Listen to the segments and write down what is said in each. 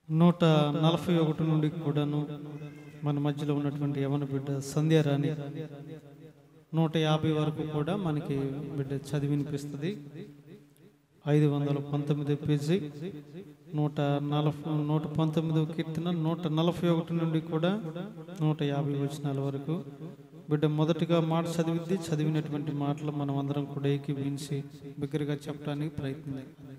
నూట నలభై ఒకటి నుండి కూడాను మన మధ్యలో ఉన్నటువంటి యవన బిడ్డ సంధ్యారాణి నూట యాభై వరకు కూడా మనకి బిడ్డ చదివి వినిపిస్తుంది ఐదు వందల పంతొమ్మిది పేజీ నూట నలభై నూట పంతొమ్మిది కీర్తన నూట నలభై ఒకటి నుండి కూడా నూట యాభై వచనాల వరకు బిడ్డ మొదటిగా మాట చదివిద్ది చదివినటువంటి మాటలు మనం అందరం కూడా ఏకీవించి బిగ్గరగా చెప్పడానికి ప్రయత్నం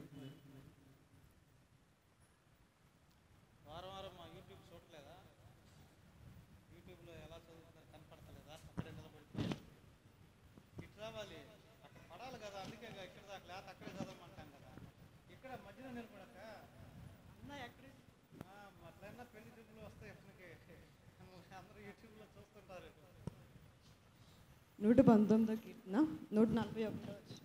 నూట పంతొమ్మిదో కీర్తన నూట నలభై ఒకటో వచనం.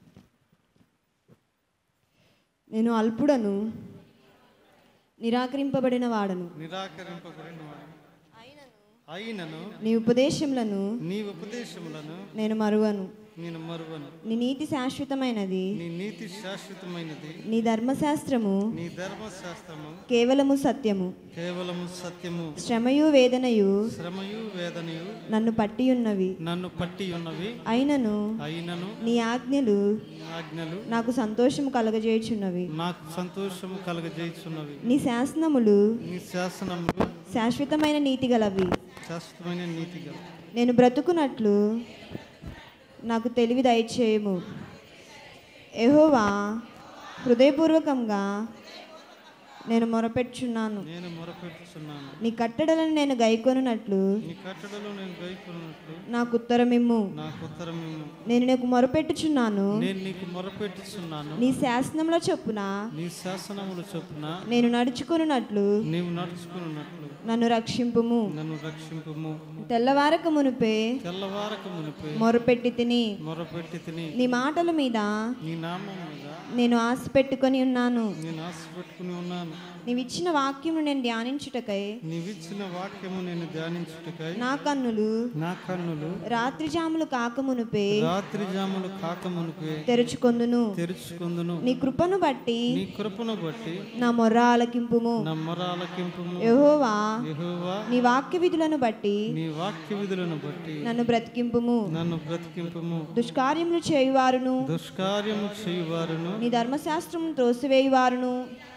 నేను అల్పుడను నిరాకరింపబడిన వాడను నిరాకరింపబడిన వాడు. అయినను నీ ఉపదేశములను నీ ఉపదేశములను నేను మరువను నేను మరువను నీ నీతి శాశ్వతమైనది నీ నీతి శాశ్వతమైనది నీ ధర్మశాస్త్రము నీ ధర్మశాస్త్రము కేవలము సత్యము కేవలము సత్యము శ్రమయు వేదనయు శ్రమయు వేదనయు నన్ను పట్టి ఉన్నవి నన్ను పట్టి ఉన్నవి అయినను అయినను నీ ఆజ్ఞలు ఆజ్ఞలు నాకు సంతోషము కలగజేయుచున్నవి నాకు సంతోషము కలగజేయుచున్నవి నీ శాసనములు నీ శాసనములు శాశ్వతమైన నీతి గలవి శాశ్వతమైన నీతి గల నేను బ్రతుకున్నట్లు నాకు తెలివి దయచేయము ఎహోవా హృదయపూర్వకంగా నేను మొరపెట్టుచున్నాను నేను మొరపెట్టుచున్నాను నీ కట్టడలను నేను గైకొనున్నట్లు నీ కట్టడలో నేను గైకొన్నట్లు నాకు ఉత్తరమిమ్ము నాకు ఉత్తరమేము నేను నీకు మొరపెట్టుచున్నాను నేను నీకు మొరపెట్టుచున్నాను నీ శాసనంలో చొప్పున నీ శాసనములు చొప్పున నేను నడుచుకొనున్నట్లు నీవు నడుచుకున్నట్లు నన్ను రక్షింపుము నన్ను రక్షింపుము తెల్లవారక మునిపే తెల్లవారక మునిపే మొరపెట్టి తిని మొరపెట్టి తిని నీ మాటల మీద నీ నామం మీద నేను ఆశ పెట్టుకొని ఉన్నాను నేను ఆశ పెట్టుకుని ఉన్నాను నీవిచ్చిన వాక్యమును నేను ధ్యానించుటకై నీవిచ్చిన వాక్యము నేను ధ్యానించుటకై నా కన్నులు నా కన్నులు రాత్రి జాములు కాకమునుపే రాత్రి జాములు కాకమునుకే తెరుచుకొందును తెరుచుకుందును నీ కృపను బట్టి నీ కృపను బట్టి నా మొర్ర ఆలకింపుము నా మొరాలకింపుము యెహోవా యెహోవా నీ వాక్య విధులను బట్టి నీ వాక్య విధులను బట్టి నన్ను బ్రతికింపుము నన్ను బ్రతికింపుము దుష్కార్యములు చేయువారును దుష్కార్యము చేయువారును నీ ధర్మశాస్త్రమును త్రోసివేయువారును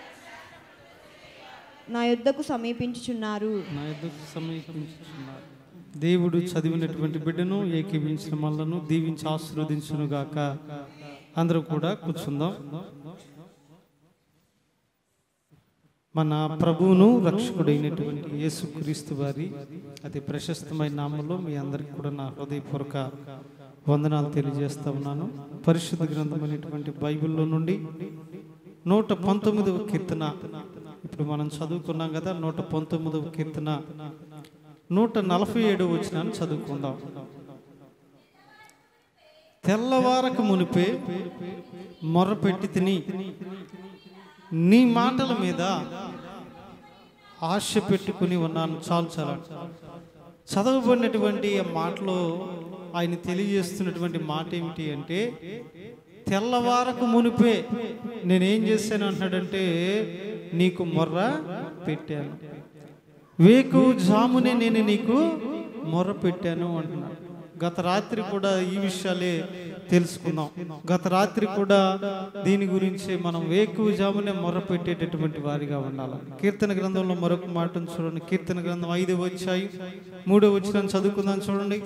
నా యుద్ధకు సమీపించుచున్నారు నా ఎదుకు సమీపించుచున్నారు దేవుడు చదివినటువంటి బిడ్డను ఏకీవించిన మనలను దీవించి ఆశీర్వదించును గాక అందరూ కూడా కూర్చుందాం మన ప్రభువును రక్షకుడైనటువంటి యేసుక్రీస్తు వారి అతి ప్రశస్తమైన నామంలో మీ అందరికి కూడా నా హృదయపూర్వక వందనాలు తెలియజేస్తా ఉన్నాను పరిశుద్ధ గ్రంథమైనటువంటి బైబిల్లో నుండి నూట పంతొమ్మిదవ కీర్తన ఇప్పుడు మనం చదువుకున్నాం కదా నూట పంతొమ్మిదవ కీర్తన నూట నలభై ఏడు వచ్చినాన్ని చదువుకుందాం తెల్లవారక మునిపే మొర్రపెట్టి తిని నీ మాటల మీద ఆశ పెట్టుకుని ఉన్నాను చాలు చాలా చదవబడినటువంటి ఆ మాటలో ఆయన తెలియజేస్తున్నటువంటి మాట ఏమిటి అంటే తెల్లవారకు మునిపే నేనేం చేశాను అంటున్నాడంటే నీకు మొర్ర పెట్టాను వేకు జామునే నేను నీకు మొర్ర పెట్టాను అంటున్నాడు గత రాత్రి కూడా ఈ విషయాలే తెలుసుకుందాం గత రాత్రి కూడా దీని గురించి మనం వేకు జామునే మొర్ర పెట్టేటటువంటి వారిగా ఉండాలి కీర్తన గ్రంథంలో మరొక మాటను చూడండి కీర్తన గ్రంథం ఐదు వచ్చాయి మూడో వచ్చిన చదువుకుందాం చూడండి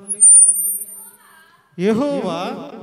యెహోవా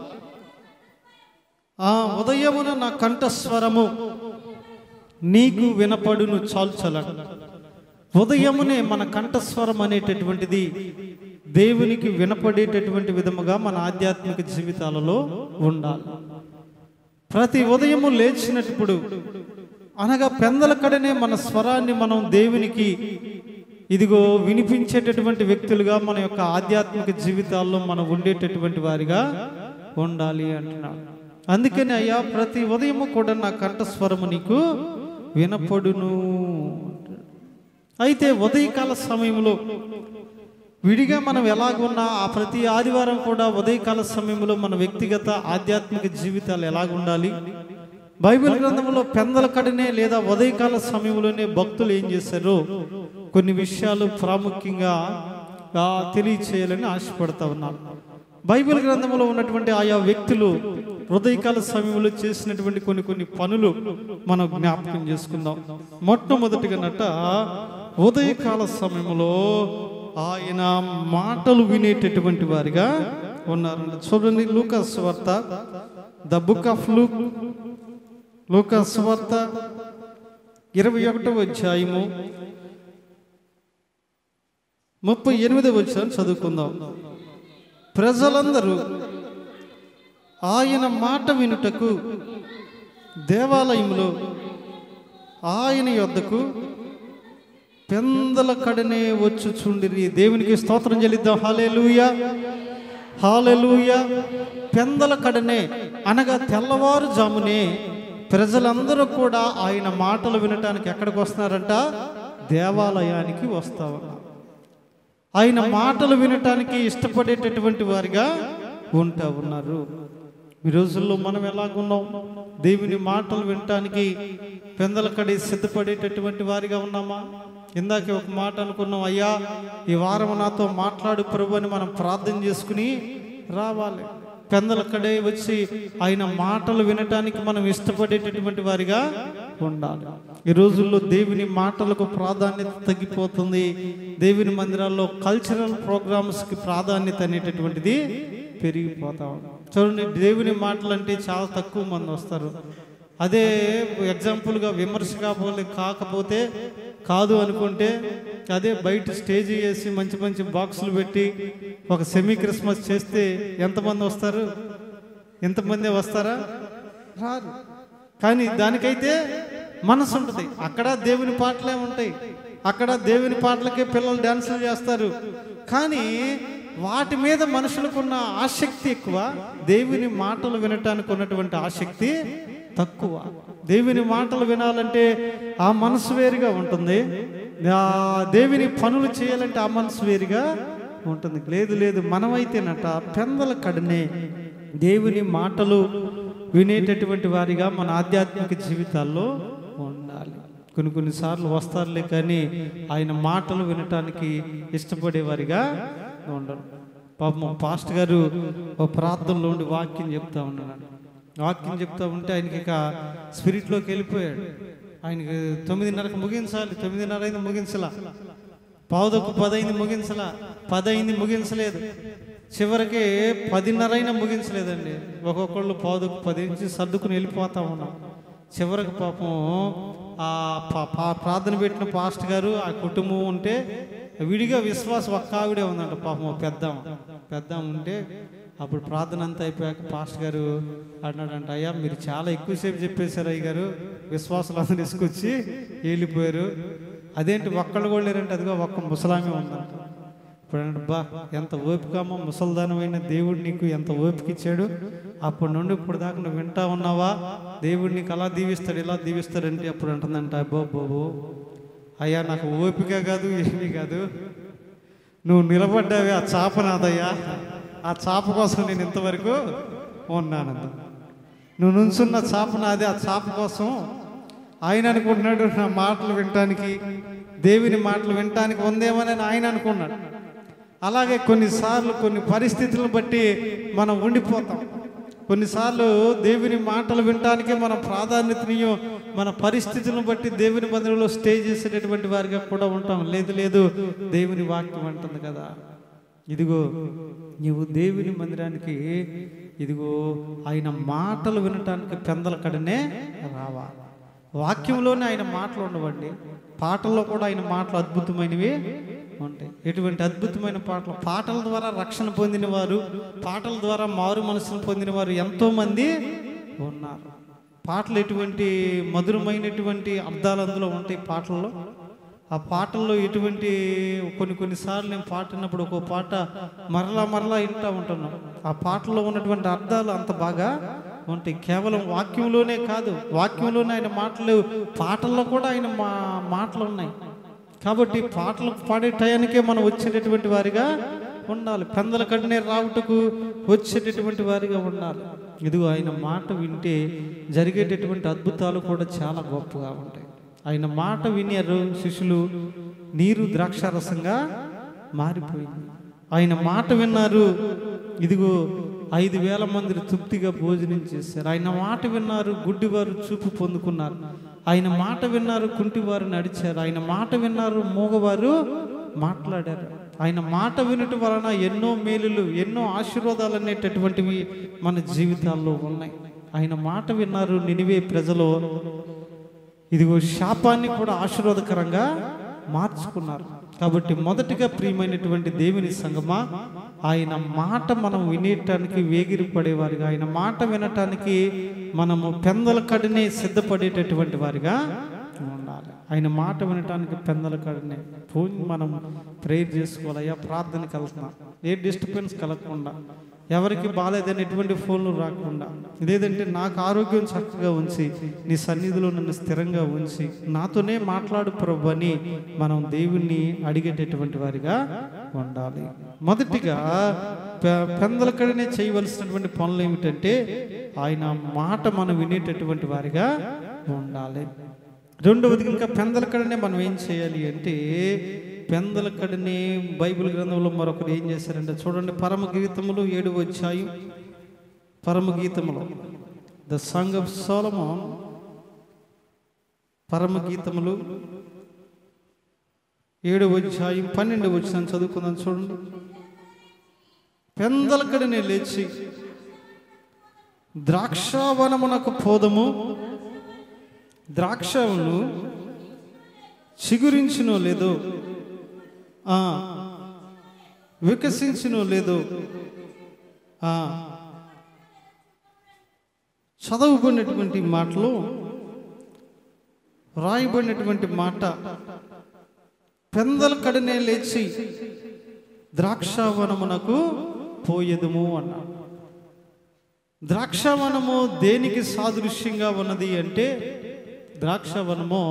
ఆ ఉదయమున నా కంఠస్వరము నీకు వినపడును చాల్చల ఉదయమునే మన కంఠస్వరం అనేటటువంటిది దేవునికి వినపడేటటువంటి విధముగా మన ఆధ్యాత్మిక జీవితాలలో ఉండాలి ప్రతి ఉదయము లేచినప్పుడు అనగా పెందల కడనే మన స్వరాన్ని మనం దేవునికి ఇదిగో వినిపించేటటువంటి వ్యక్తులుగా మన యొక్క ఆధ్యాత్మిక జీవితాల్లో మనం ఉండేటటువంటి వారిగా ఉండాలి అంటున్నాడు అందుకని అయ్యా ప్రతి ఉదయము కూడా నా కంఠస్వరము నీకు వినపడును అయితే ఉదయకాల సమయంలో విడిగా మనం ఎలాగున్నా ఆ ప్రతి ఆదివారం కూడా ఉదయకాల సమయంలో మన వ్యక్తిగత ఆధ్యాత్మిక జీవితాలు ఎలాగుండాలి బైబిల్ గ్రంథంలో పెందల కడినే లేదా ఉదయకాల సమయంలోనే భక్తులు ఏం చేశారు కొన్ని విషయాలు ప్రాముఖ్యంగా ఆ, తెలియచేయాలని ఆశపడతా ఉన్నారు బైబిల్ గ్రంథంలో ఉన్నటువంటి ఆయా వ్యక్తులు హృదయకాల సమయంలో చేసినటువంటి కొన్ని కొన్ని పనులు మనం జ్ఞాపకం చేసుకుందాం మొట్టమొదటిగా నట ఉదయకాల సమయంలో ఆయన మాటలు వినేటటువంటి వారిగా ఉన్నారు చూడండి లూకాస్ వార్త ద బుక్ ఆఫ్ లూక్ లూకాస్ వార్త ఇరవై ఒకటవ అధ్యాయము ముప్పై ఎనిమిదవ వచ్చాను చదువుకుందాం ప్రజలందరూ ఆయన మాట వినుటకు దేవాలయంలో ఆయన యొద్దకు పెందల కడనే వచ్చుచుండిరి దేవునికి స్తోత్రం చెల్లిద్దాం హాలేలుయ హాలేలుయ పెందల కడనే అనగా తెల్లవారుజామునే ప్రజలందరూ కూడా ఆయన మాటలు వినటానికి ఎక్కడికి వస్తున్నారంట దేవాలయానికి వస్తా ఉన్నారు ఆయన మాటలు వినటానికి ఇష్టపడేటటువంటి వారిగా ఉంటా ఉన్నారు ఈ రోజుల్లో మనం ఎలాగున్నాం దేవుని మాటలు వినటానికి పెందలకడి సిద్ధపడేటటువంటి వారిగా ఉన్నామా ఇందాకే ఒక మాట అనుకున్నాం అయ్యా ఈ వారం నాతో మాట్లాడు ప్రభు అని మనం ప్రార్థన చేసుకుని రావాలి పెందలక్కడే వచ్చి ఆయన మాటలు వినటానికి మనం ఇష్టపడేటటువంటి వారిగా ఉండాలి ఈ రోజుల్లో దేవుని మాటలకు ప్రాధాన్యత తగ్గిపోతుంది దేవుని మందిరాల్లో కల్చరల్ ప్రోగ్రామ్స్కి ప్రాధాన్యత అనేటటువంటిది పెరిగిపోతా ఉంది చూడండి దేవుని మాటలు అంటే చాలా తక్కువ మంది వస్తారు అదే ఎగ్జాంపుల్గా విమర్శ కాకపోతే కాకపోతే కాదు అనుకుంటే అదే బయట స్టేజ్ వేసి మంచి మంచి బాక్సులు పెట్టి ఒక సెమీ క్రిస్మస్ చేస్తే ఎంతమంది వస్తారు ఎంతమంది వస్తారా రారు కానీ దానికైతే మనసు ఉంటుంది అక్కడ దేవుని పాటలే ఉంటాయి అక్కడ దేవుని పాటలకే పిల్లలు డాన్సులు చేస్తారు కానీ వాటి మీద మనుషులకున్న ఆసక్తి ఎక్కువ దేవుని మాటలు వినటానికి ఉన్నటువంటి ఆసక్తి తక్కువ దేవుని మాటలు వినాలంటే ఆ మనసు వేరుగా ఉంటుంది ఆ దేవుని పనులు చేయాలంటే ఆ మనసు వేరుగా ఉంటుంది లేదు లేదు మనమైతేనట పెందల కడనే దేవుని మాటలు వినేటటువంటి వారిగా మన ఆధ్యాత్మిక జీవితాల్లో ఉండాలి కొన్ని కొన్నిసార్లు వస్తారులే కానీ ఆయన మాటలు వినటానికి ఇష్టపడేవారిగా ఉండరు పాపం పాస్ట్ గారు ఒక ప్రార్థనలో ఉండి వాక్యం చెప్తా ఉన్నాడు వాక్యం చెప్తా ఉంటే ఆయనకి ఇక స్పిరిట్లోకి వెళ్ళిపోయాడు ఆయనకి తొమ్మిదిన్నరకు ముగించాలి తొమ్మిదిన్నర అయింది ముగించలా పావుదొక్క పదైంది ముగించలా పదైంది ముగించలేదు చివరికి పదిన్నర అయినా ముగించలేదండి ఒక్కొక్కళ్ళు పావుదొక్క పది నుంచి సర్దుకుని వెళ్ళిపోతా ఉన్నాం చివరికి పాపం ఆ పా- పా- ప్రార్థన పెట్టిన పాస్ట్ గారు ఆ కుటుంబం ఉంటే విడిగా విశ్వాసం ఒక్క ఆవిడే ఉందంట పాపం ఓ పెద్దామ పెద్దామ ఉంటే అప్పుడు ప్రార్థన అంతా అయిపోయాక పాస్ట్ గారు అన్నాడంట అయ్యా మీరు చాలా ఎక్కువసేపు చెప్పేశారు అయ్య గారు విశ్వాసాలు అందరూ తీసుకొచ్చి వెళ్ళిపోయారు అదేంటి ఒక్కళ్ళు కూడా లేరంటే అదిగో ఒక్క ముసలామే ఉందంట ఇప్పుడు అంటే బా ఎంత ఓపికమ్మా ముసల్దానమైన దేవుడు నీకు ఎంత ఓపిక ఇచ్చాడు అప్పటి నుండి ఇప్పుడు దాకా నువ్వు వింటా ఉన్నావా దేవుడు నీకు అలా దీవిస్తాడు ఇలా దీవిస్తాడంటే అప్పుడు అంటుందంట అబ్బో బాబు అయ్యా నాకు ఓపిక కాదు ఏమీ కాదు నువ్వు నిలబడ్డావే ఆ చాప నాదయ్యా ఆ చాప కోసం నేను ఇంతవరకు ఉన్నానంత నువ్వు నుంచున్న చాప నాది ఆ చాప కోసం ఆయన అనుకుంటున్నాడు నా మాటలు వినటానికి దేవుని మాటలు వినటానికి ఉందేమని ఆయన అనుకున్నాడు అలాగే కొన్నిసార్లు కొన్ని పరిస్థితులను బట్టి మనం ఉండిపోతాం కొన్నిసార్లు దేవుని మాటలు వినటానికి మనం ప్రాధాన్యతనియో మన పరిస్థితులను బట్టి దేవుని మందిరంలో స్టే చేసేటటువంటి వారిగా కూడా ఉంటాం లేదు లేదు దేవుని వాక్యం అంటుంది కదా ఇదిగో నీవు దేవుని మందిరానికి ఇదిగో ఆయన మాటలు వినటానికి పెందల కడనే రావా వాక్యంలోనే ఆయన మాటలు ఉండవండి పాటల్లో కూడా ఆయన మాటలు అద్భుతమైనవి ఉంటాయి ఎటువంటి అద్భుతమైన పాటలు పాటల ద్వారా రక్షణ పొందిన వారు పాటల ద్వారా మారు మనసును పొందిన వారు ఎంతో మంది ఉన్నారు పాటలు ఎటువంటి మధురమైనటువంటి అర్థాలు అందులో ఉంటాయి పాటల్లో ఆ పాటల్లో ఎటువంటి కొన్ని కొన్నిసార్లు నేను పాడినప్పుడు ఒక పాట మరలా మరలా వింటా ఉంటున్నాం ఆ పాటలో ఉన్నటువంటి అర్థాలు అంత బాగా ఉంటాయి కేవలం వాక్యంలోనే కాదు వాక్యంలోనే ఆయన మాటలు పాటల్లో కూడా ఆయన మా మాటలు ఉన్నాయి కాబట్టి పాటలు పాడే టయానికే మనం వచ్చేటటువంటి వారిగా ఉండాలి పెందల కడనే రావుటకు వచ్చేటటువంటి వారిగా ఉండాలి ఇదిగో ఆయన మాట వింటే జరిగేటటువంటి అద్భుతాలు కూడా చాలా గొప్పగా ఉంటాయి ఆయన మాట వినారు శిష్యులు నీరు ద్రాక్షారసంగా మారిపోయింది ఆయన మాట విన్నారు ఇదిగో ఐదు వేల మంది తృప్తిగా భోజనం చేశారు ఆయన మాట విన్నారు గుడ్డివారు చూపు పొందుకున్నారు ఆయన మాట విన్నారు కుంటివారు నడిచారు ఆయన మాట విన్నారు మూగవారు మాట్లాడారు ఆయన మాట వినటం వలన ఎన్నో మేలులు ఎన్నో ఆశీర్వాదాలు అనేటటువంటివి మన జీవితాల్లో ఉన్నాయి ఆయన మాట విన్నారు నినివే ప్రజలు ఇదిగో శాపాన్ని కూడా ఆశీర్వాదకరంగా మార్చుకున్నారు కాబట్టి మొదటిగా ప్రియమైనటువంటి దేవుని సంగమా ఆయన మాట మనం వినేటానికి వేగిరి పడేవారిగా ఆయన మాట వినటానికి మనము పెందల కడినే సిద్ధపడేటటువంటి వారిగా ఉండాలి ఆయన మాట వినటానికి పెందల కడినే ఫోన్ మనం ప్రేయర్ చేసుకోవాలి అయ్యా ప్రార్థనకి వెళ్తున్నాం ఏ డిస్టర్బెన్స్ కలగకుండా ఎవరికి బాగాలేదని ఎటువంటి ఫోన్లు రాకుండా లేదంటే నాకు ఆరోగ్యం చక్కగా ఉంచి నీ సన్నిధిలో నన్ను స్థిరంగా ఉంచి నాతోనే మాట్లాడు ప్రభు అని మనం దేవుణ్ణి అడిగేటటువంటి వారిగా ఉండాలి మొదటిగా పె- పెందల కడనే చేయవలసినటువంటి పనులు ఏమిటంటే ఆయన మాట మనం వినేటటువంటి వారిగా ఉండాలి రెండవది ఇంకా పెందల కడనే మనం ఏం చేయాలి అంటే పెందల కడనే బైబిల్ గ్రంథంలో మరొకరు ఏం చేశారంటే చూడండి పరమ గీతములు ఏడు వచ్చాయి పరమ గీతములు ద సాంగ్ ఆఫ్ సోలమోన్ పరమ గీతములు ఏడు అధ్యాయం పన్నెండు వచ్చిన చదువుకుందాం చూడండి పెందల కడనే లేచి ద్రాక్షావనమునకు పోదము ద్రాక్షను చిగురించినో లేదో ఆ, వికసించినో లేదో ఆ, చదువుకున్నటువంటి మాటలు రాయబడినటువంటి మాట పెందల కడనే లేచి ద్రాక్షావనమునకు పోయేదము అన్నాడు ద్రాక్షవనము దేనికి సాదృశ్యంగా ఉన్నది అంటే ద్రాక్షవనము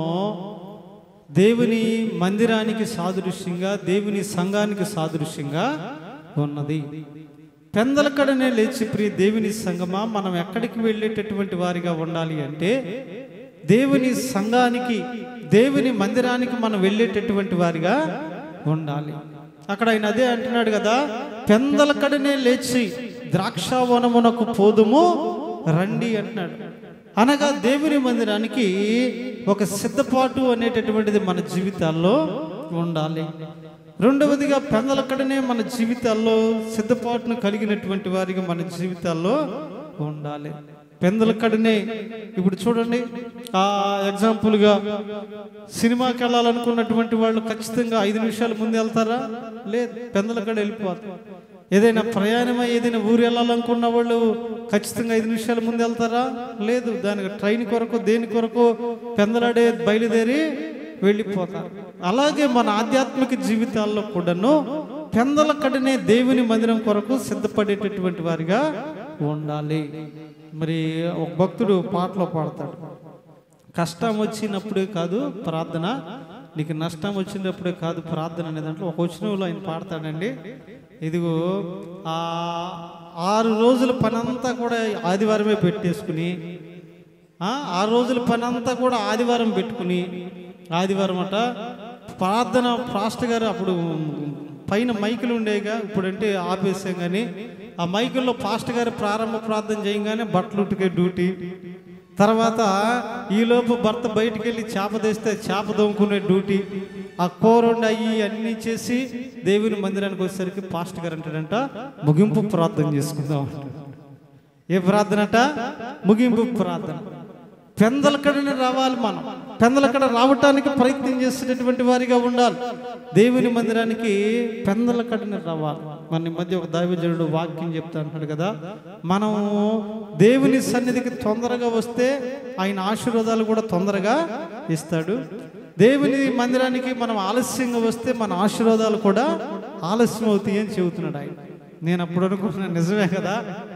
దేవుని మందిరానికి సాదృశ్యంగా దేవుని సంఘానికి సాదృశ్యంగా ఉన్నది పెందలకడనే లేచి ప్రియ దేవుని సంగమా మనం ఎక్కడికి వెళ్ళేటటువంటి వారిగా ఉండాలి అంటే దేవుని సంఘానికి దేవుని మందిరానికి మనం వెళ్ళేటటువంటి వారిగా ఉండాలి అక్కడ ఆయన అదే అంటున్నాడు కదా పెందలకడనే లేచి ద్రాక్షావనమునకు పోదుము రండి అంటున్నాడు అనగా దేవుని మందిరానికి ఒక సిద్ధపాటు అనేటటువంటిది మన జీవితాల్లో ఉండాలి రెండవదిగా పెందలక్కడనే మన జీవితాల్లో సిద్ధపాటును కలిగినటువంటి వారిగా మన జీవితాల్లో ఉండాలి పెందలక్కడనే ఇప్పుడు చూడండి ఆ ఎగ్జాంపుల్గా సినిమాకి వెళ్ళాలనుకున్నటువంటి వాళ్ళు ఖచ్చితంగా ఐదు నిమిషాల ముందు వెళ్తారా లేదు పెందలక్కడ వెళ్ళిపోతారు ఏదైనా ప్రయాణమై ఏదైనా ఊరు వెళ్ళాలనుకున్న వాళ్ళు ఖచ్చితంగా ఐదు నిమిషాల ముందు వెళ్తారా లేదు దానికి ట్రైన్ కొరకు దేని కొరకు పెందలాడే బయలుదేరి వెళ్ళిపోతారు అలాగే మన ఆధ్యాత్మిక జీవితాల్లో కూడాను పెందల కడనే దేవుని మందిరం కొరకు సిద్ధపడేటటువంటి వారిగా ఉండాలి మరి ఒక భక్తుడు పాటలో పాడతాడు కష్టం వచ్చినప్పుడే కాదు ప్రార్థన నీకు నష్టం వచ్చినప్పుడే కాదు ప్రార్థన అనే దాంట్లో ఒక వచనంలో ఆయన పాడతాడండి ఇదిగో ఆ ఆరు రోజుల పనంతా కూడా ఆదివారమే పెట్టేసుకుని ఆ, ఆ రోజుల పనంతా కూడా ఆదివారం పెట్టుకుని ఆదివారం అట ప్రార్థన పాస్టర్ గారు అప్పుడు పైన మైకులు ఉండేగా ఇప్పుడంటే ఆపేసాం కానీ ఆ మైకుల్లో పాస్టర్ గారు ప్రారంభ ప్రార్థన చేయగానే బట్టలు ఉతికే డ్యూటీ తర్వాత ఈలోపు భర్త బయటికి వెళ్ళి చేప తెస్తే చేప దొంకునే డ్యూటీ ఆ కూరండి అయ్యి అన్నీ చేసి దేవుని మందిరానికి వచ్చేసరికి పాస్టర్ గారు అంటాడంట ముగింపు ప్రార్థన చేసుకుందాం అంటాడు. ఏ ప్రార్థన అట ముగింపు ప్రార్థన పెందలకడనే రావాలి మనం పెందలకడ రావటానికి ప్రయత్నం చేసేటటువంటి వారిగా ఉండాలి దేవుని మందిరానికి పెందలకడనే రావాలి మన ఈ మధ్య ఒక దైవజనుడు వాక్యం చెప్తా అంటున్నాడు కదా మనం దేవుని సన్నిధికి తొందరగా వస్తే ఆయన ఆశీర్వాదాలు కూడా తొందరగా ఇస్తాడు దేవుని మందిరానికి మనం ఆలస్యంగా వస్తే మన ఆశీర్వాదాలు కూడా ఆలస్యం అవుతాయి అని చెబుతున్నాడు ఆయన నేను అప్పుడు అనుకుంటున్నాను నిజమే కదా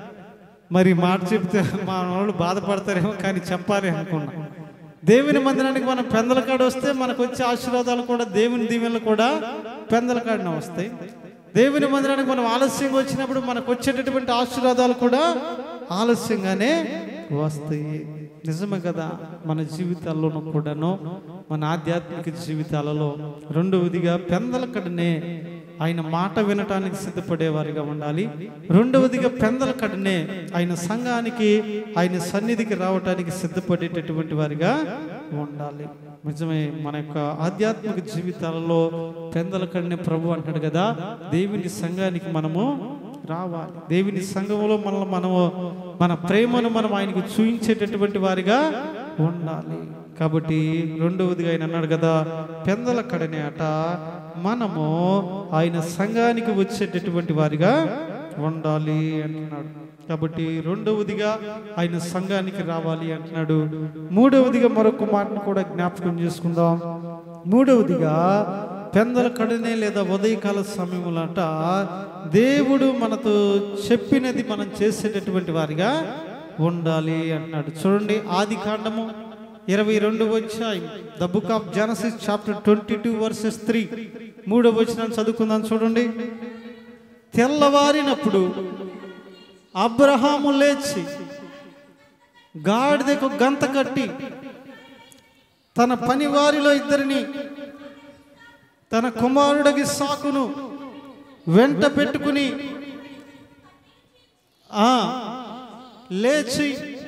మరి ఈ మాట చెప్తే మా వాళ్ళు బాధపడతారేమో కానీ చెప్పాలి అనుకున్నా దేవుని మందిరానికి మనం పెందల కాడ వస్తే మనకు వచ్చే ఆశీర్వాదాలు కూడా దేవుని దీవెనలు కూడా పెందల కాడనే వస్తాయి దేవుని మందిరానికి మనం ఆలస్యంగా వచ్చినప్పుడు మనకు వచ్చేటటువంటి ఆశీర్వాదాలు కూడా ఆలస్యంగానే వస్తాయి నిజమే కదా మన జీవితాల్లోనూ కూడాను మన ఆధ్యాత్మిక జీవితాలలో రెండవదిగా పెందలకడనే ఆయన మాట వినటానికి సిద్ధపడేవారిగా ఉండాలి రెండవదిగా పెందల కడనే ఆయన సంఘానికి ఆయన సన్నిధికి రావటానికి సిద్ధపడేటటువంటి వారిగా ఉండాలి నిజమే మన యొక్క ఆధ్యాత్మిక జీవితాలలో పెందల కడనే ప్రభు అంటాడు కదా దేవుని సంఘానికి మనము రావాలి దేవుని సంఘంలో మనల్ని మనము మన ప్రేమను మనం ఆయనకు చూపించేటటువంటి వారిగా ఉండాలి కాబట్టి రెండవదిగా ఆయన అన్నాడు కదా పెందల కడనే అట మనము ఆయన సంఘానికి వచ్చేటటువంటి వారిగా ఉండాలి అంటున్నాడు కాబట్టి రెండవదిగా ఆయన సంఘానికి రావాలి అంటున్నాడు మూడవదిగా మరొక మాటను కూడా జ్ఞాపకం చేసుకుందాం మూడవదిగా పెందల కడనే లేదా ఉదయకాల సమయములట దేవుడు మనతో చెప్పినది మనం చేసేటటువంటి వారిగా ఉండాలి అంటున్నాడు చూడండి ఆది కాండము ఇరవై రెండు వచ్చాయి the book of Genesis chapter twenty two verses three మూడవ వచ్చిన చదువుకుందాం చూడండి తెల్లవారినప్పుడు అబ్రహాము లేచి గాడిదకు గంత కట్టి తన పనివారిలో ఇద్దరిని తన కుమారుడికి సాకును వెంట పెట్టుకుని ఆ లేచి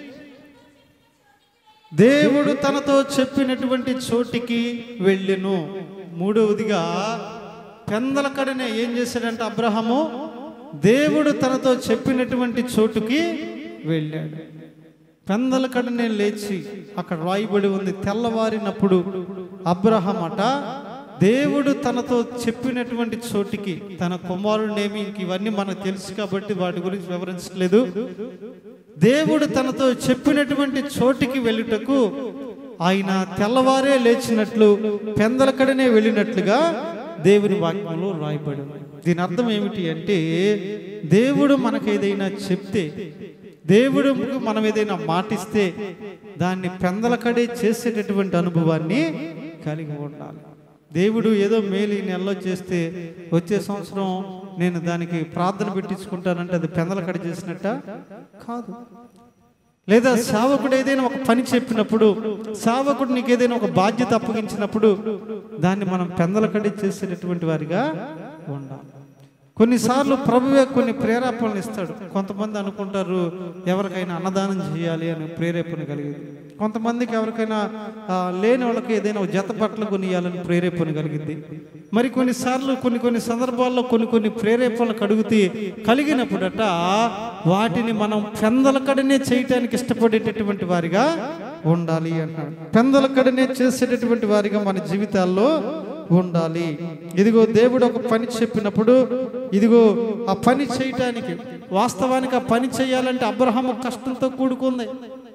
దేవుడు తనతో చెప్పినటువంటి చోటికి వెళ్ళెను మూడవదిగా పెందల కడనే ఏం చేశాడంటే అబ్రహము దేవుడు తనతో చెప్పినటువంటి చోటుకి వెళ్ళాడు పెందల కడనే లేచి అక్కడ రాయబడి ఉంది తెల్లవారినప్పుడు అబ్రహం అట దేవుడు తనతో చెప్పినటువంటి చోటికి తన కుమారుడేమి ఇంక ఇవన్నీ మనకు తెలుసు కాబట్టి వాటి గురించి వివరించలేదు దేవుడు తనతో చెప్పినటువంటి చోటికి వెళ్ళుటకు ఆయన తెల్లవారే లేచినట్లు పెందలకడనే వెళ్ళినట్లుగా దేవుని వాక్యంలో రాయబడి ఉంది. దీని అర్థం ఏమిటి అంటే దేవుడు మనకు ఏదైనా చెప్తే దేవుడు మనం ఏదైనా మాటిస్తే దాన్ని పెందలకడే చేసేటటువంటి అనుభవాన్ని కలిగి ఉండాలి దేవుడు ఏదో మేలు ఈ నెలలో చేస్తే వచ్చే సంవత్సరం నేను దానికి ప్రార్థన పెట్టించుకుంటానంటే అది పెందలకడ చేసినట్ట కాదు లేదా సేవకుడు ఏదైనా ఒక పని చెప్పినప్పుడు సేవకుడు నీకు ఏదైనా ఒక బాధ్యత అప్పగించినప్పుడు దాన్ని మనం పెందలకడి చేసేటటువంటి వారిగా ఉండాలి కొన్నిసార్లు ప్రభువే కొన్ని ప్రేరేపణలు ఇస్తాడు కొంతమంది అనుకుంటారు ఎవరికైనా అన్నదానం చేయాలి అని ప్రేరేపణ కలిగింది కొంతమందికి ఎవరికైనా ఆ, లేని వాళ్ళకి ఏదైనా ఒక జత బట్టలు కొనియాలని ప్రేరేపణ కలిగింది మరి కొన్నిసార్లు కొన్ని కొన్ని సందర్భాల్లో కొన్ని కొన్ని ప్రేరేపణలు కడుగుతీ కలిగినప్పుడట వాటిని మనం పెందలకడనే చేయటానికి ఇష్టపడేటటువంటి వారిగా ఉండాలి అంటాడు పెందలకడనే చేసేటటువంటి వారిగా మన జీవితాల్లో ఉండాలి ఇదిగో దేవుడు ఒక పని చెప్పినప్పుడు ఇదిగో ఆ పని చేయటానికి వాస్తవానికి ఆ పని చేయాలంటే అబ్రహాము కష్టంతో కూడుకుంది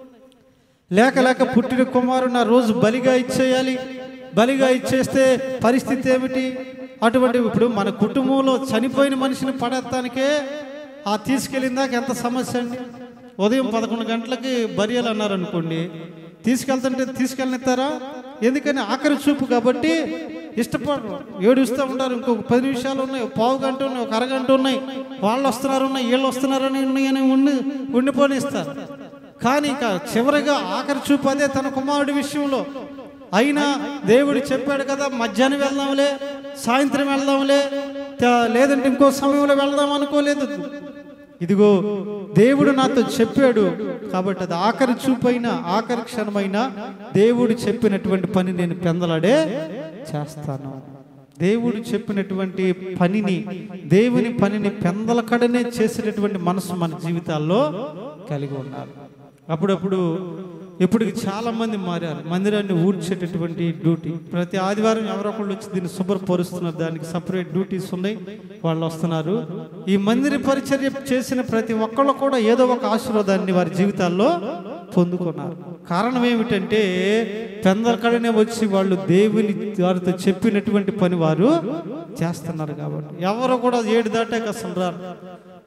లేక లేక పుట్టిన కుమారుడు నా రోజు బలిగా ఇచ్చేయాలి బలిగా ఇచ్చేస్తే పరిస్థితి ఏమిటి అటువంటి ఇప్పుడు మన కుటుంబంలో చనిపోయిన మనిషిని పడేస్తానికే ఆ తీసుకెళ్ళిందాక ఎంత సమస్య అండి ఉదయం పదకొండు గంటలకి బరియలు అన్నారు అనుకోండి తీసుకెళ్తుంటే తీసుకెళ్ళనిస్తారా ఎందుకని ఆఖరి చూపు కాబట్టి ఇష్టపడరు ఏడుస్తూ ఉంటారు ఇంకొక పది నిమిషాలు ఉన్నాయి ఒక పావు గంట ఉన్నాయి ఒక అరగంట ఉన్నాయి వాళ్ళు వస్తున్నారు ఉన్నాయి వీళ్ళు వస్తున్నారని ఉన్నాయని ఉండి ఉండిపోనిస్తారు కానీ ఇక చివరిగా ఆఖరి చూపు అదే తన కుమారుడి విషయంలో అయినా దేవుడు చెప్పాడు కదా మధ్యాహ్నం వెళ్దాంలే సాయంత్రం వెళ్దాంలే త- లేదంటే ఇంకో సమయంలో వెళ్దాం అనుకోలేదు ఇదిగో దేవుడు నాతో చెప్పాడు కాబట్టి అది ఆఖరి చూపైన ఆఖరి క్షణమైన దేవుడు చెప్పినటువంటి పని నేను పెందలాడే చేస్తాను దేవుడు చెప్పినటువంటి పనిని దేవుని పనిని పెందలకడనే చేసేటటువంటి మనసు మన జీవితాల్లో కలిగి ఉండాలి అప్పుడప్పుడు ఇప్పటికి చాలా మంది మారారు మందిరాన్ని ఊడ్చేటటువంటి డ్యూటీ ప్రతి ఆదివారం ఎవరో ఒకళ్ళు వచ్చి దీన్ని శుభ్రపరుస్తున్నారు దానికి సపరేట్ డ్యూటీస్ ఉన్నాయి వాళ్ళు వస్తున్నారు ఈ మందిర పరిచర్య చేసిన ప్రతి ఒక్కళ్ళు కూడా ఏదో ఒక ఆశీర్వాదాన్ని వారి జీవితాల్లో పొందుకున్నారు కారణం ఏమిటంటే పెందలకడనే వచ్చి వాళ్ళు దేవుని వారితో చెప్పినటువంటి పని వారు చేస్తున్నారు కాబట్టి ఎవరు కూడా ఏడు దాటాక అసలు రారు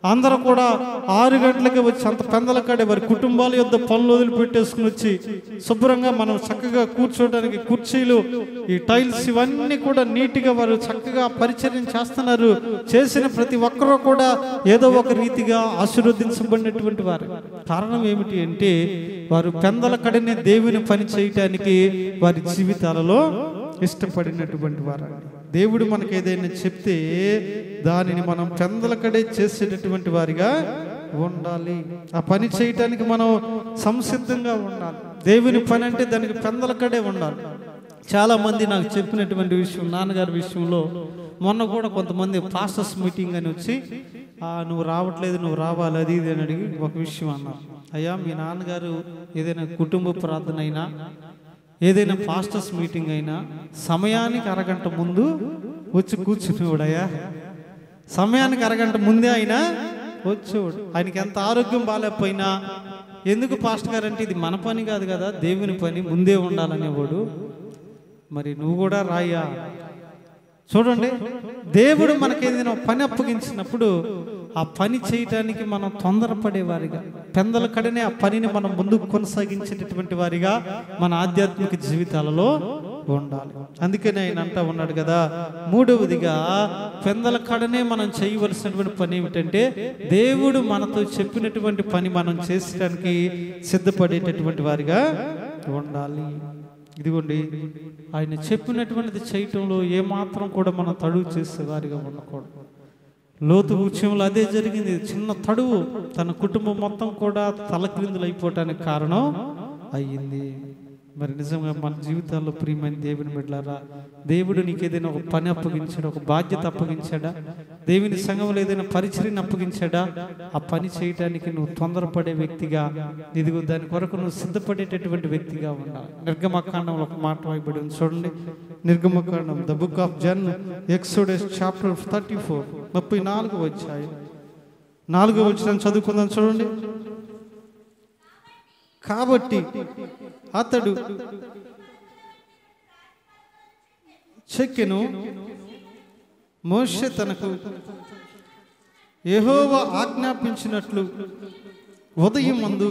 అందరూ కూడా ఆరు గంటలకే వచ్చి అంత పెందల కాడే వారి కుటుంబాల యొద్ద పనులు వదిలిపెట్టేసుకుని వచ్చి శుభ్రంగా మనం చక్కగా కూర్చోవడానికి కుర్చీలు ఈ టైల్స్ ఇవన్నీ కూడా నీట్గా వారు చక్కగా పరిచర్యం చేస్తున్నారు చేసిన ప్రతి ఒక్కరూ కూడా ఏదో ఒక రీతిగా ఆశీర్వదించబడినటువంటి వారు కారణం ఏమిటి అంటే వారు పెందల కడనే దేవుని పని చేయటానికి వారి జీవితాలలో ఇష్టపడినటువంటి వారు దేవుడు మనకు ఏదైనా చెప్తే దానిని మనం పెందలకడే చేసేటటువంటి వారిగా ఉండాలి ఆ పని చేయటానికి మనం సంసిద్ధంగా ఉండాలి దేవుని పని అంటే దానికి పెందలకడే ఉండాలి చాలా మంది నాకు చెప్పినటువంటి విషయం నాన్నగారి విషయంలో మొన్న కూడా కొంతమంది పాస్టర్స్ మీటింగ్ అని వచ్చి "ఆ, నువ్వు రావట్లేదు నువ్వు రావాలి అది ఇది అని అడిగి ఒక విషయం అన్నారు అయ్యా మీ నాన్నగారు ఏదైనా కుటుంబ ప్రార్థన అయినా ఏదైనా పాస్టర్స్ మీటింగ్ అయినా సమయానికి అరగంట ముందు వచ్చి కూర్చునేవాడయ్యా సమయానికి అరగంట ముందే అయినా వచ్చేవాడు ఆయనకి ఎంత ఆరోగ్యం బాగాలేకపోయినా ఎందుకు పాస్టర్ గారు అంటే ఇది మన పని కాదు కదా దేవుని పని ముందే ఉండాలనేవాడు మరి నువ్వు కూడా రాయ్యా చూడండి దేవుడు మనకి ఏదైనా ఒక పని అప్పగించినప్పుడు ఆ పని చేయటానికి మనం తొందరపడే వారిగా పెందల కడనే ఆ పనిని మనం ముందుకు కొనసాగించేటటువంటి వారిగా మన ఆధ్యాత్మిక జీవితాలలో ఉండాలి అందుకనే ఆయన అంటా ఉన్నాడు కదా మూడవదిగా పెందల కడనే మనం చేయవలసినటువంటి పని ఏమిటంటే దేవుడు మనతో చెప్పినటువంటి పని మనం చేసడానికి సిద్ధపడేటటువంటి వారిగా ఉండాలి ఇదిగోండి ఆయన చెప్పినటువంటిది చేయటంలో ఏమాత్రం కూడా మనం తడువు చేసేవారిగా ఉండకూడదు లోతు విషయంలో అదే జరిగింది చిన్న తడువు తన కుటుంబం మొత్తం కూడా తలక్రిందులు అయిపోవటానికి కారణం అయ్యింది మరి నిజంగా మన జీవితాల్లో ప్రియమైన దేవుని బిడ్డలారా దేవుడు నీకు ఏదైనా ఒక పని అప్పగించాడా ఒక బాధ్యత అప్పగించాడా దేవుని సంఘంలో ఏదైనా పరిచర్యను అప్పగించాడా ఆ పని చేయటానికి నువ్వు తొందరపడే వ్యక్తిగా ఇదిగో దాని కొరకు నువ్వు సిద్ధపడేటటువంటి వ్యక్తిగా ఉండాలి నిర్గమకాండంలో ఒక మాట వాయిబడి ఉంది చూడండి నిర్గమకాండం ద బుక్ ఆఫ్ జన్ ఎక్సోడస్ చాప్టర్ థర్టీ ఫోర్ ముప్పై నాలుగు వచ్చాయి నాలుగో వచ్చిన చదువుకుందాం చూడండి కాబట్టి అతడు చెక్కెను మోషే తనకు యెహోవా ఆజ్ఞాపించినట్లు ఉదయం ముందు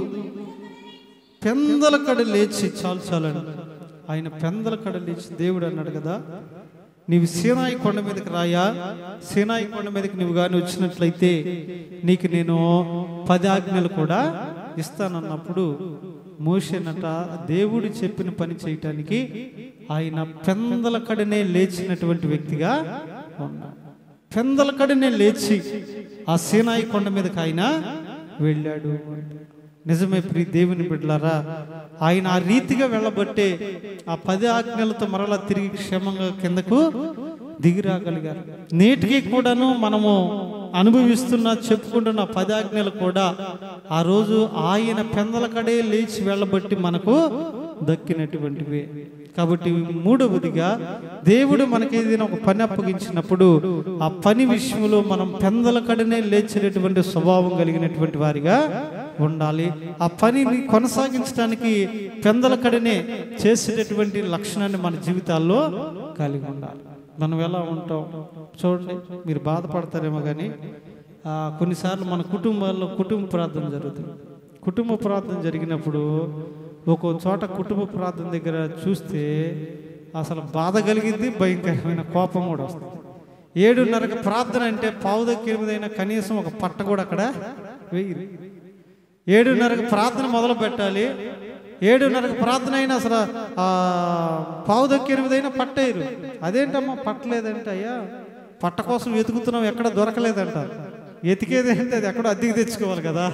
పెందల కడ లేచి చాలు చాలని ఆయన పెందల కడ లేచి దేవుడు అన్నాడు కదా నీవు సీనాయి కొండ మీదకి రాయా సీనాయి కొండ మీదకి నువ్వు కానీ వచ్చినట్లయితే నీకు నేను పది ఆజ్ఞలు కూడా ఇస్తానన్నప్పుడు మోషేనట దేవుడు చెప్పిన పని చేయటానికి ఆయన పెందల కడనే లేచినటువంటి వ్యక్తిగా ఉన్నాడు పెందల కడనే లేచి ఆ సీనాయి కొండ మీదకి ఆయన వెళ్ళాడు నిజమే ప్రియ దేవుని బిడ్డలారా ఆయన ఆ రీతిగా వెళ్ళబట్టే ఆ పది ఆజ్ఞలతో మరలా తిరిగి క్షేమంగా కిందకు దిగి రాగలిగారు నేటికి కూడాను మనము అనుభవిస్తున్న చెప్పుకుంటున్న పది ఆజ్ఞలు కూడా ఆ రోజు ఆయన పెందల కడే లేచి వెళ్ళబట్టి మనకు దక్కినటువంటివి కాబట్టి మూడవదిగా దేవుడు మనకి ఏదైనా ఒక పని అప్పగించినప్పుడు ఆ పని విషయంలో మనం పెందల కడనే లేచేటటువంటి స్వభావం కలిగినటువంటి వారిగా ఉండాలి ఆ పనిని కొనసాగించడానికి పెందల కడనే చేసేటటువంటి లక్షణాన్ని మన జీవితాల్లో కలిగి ఉండాలి మనం ఎలా ఉంటాం చూడండి మీరు బాధపడతారేమో కానీ ఆ, కొన్నిసార్లు మన కుటుంబాల్లో కుటుంబ ప్రార్థన జరుగుతుంది కుటుంబ ప్రార్థన జరిగినప్పుడు ఒక్కో చోట కుటుంబ ప్రార్థన దగ్గర చూస్తే అసలు బాధ కలిగింది భయంకరమైన కోపం కూడా వస్తుంది ఏడున్నరకు ప్రార్థన అంటే పావు దగ్గర ఎనిమిదైనా కనీసం ఒక పట్ట కూడా అక్కడ వెయ్యి ఏడున్నరకు ప్రార్థన మొదలు పెట్టాలి ఏడున్నరకు ప్రార్థన అయినా అసలు ఆ పావు దగ్గర ఎనిమిదైనా పట్టేయరు అదేంటమ్మా పట్టలేదంటే అయ్యా పట్ట కోసం వెతుకుతున్నాం ఎక్కడ దొరకలేదంటారు ఎతికేది అంటే అది ఎక్కడో అద్దెకి తెచ్చుకోవాలి కదా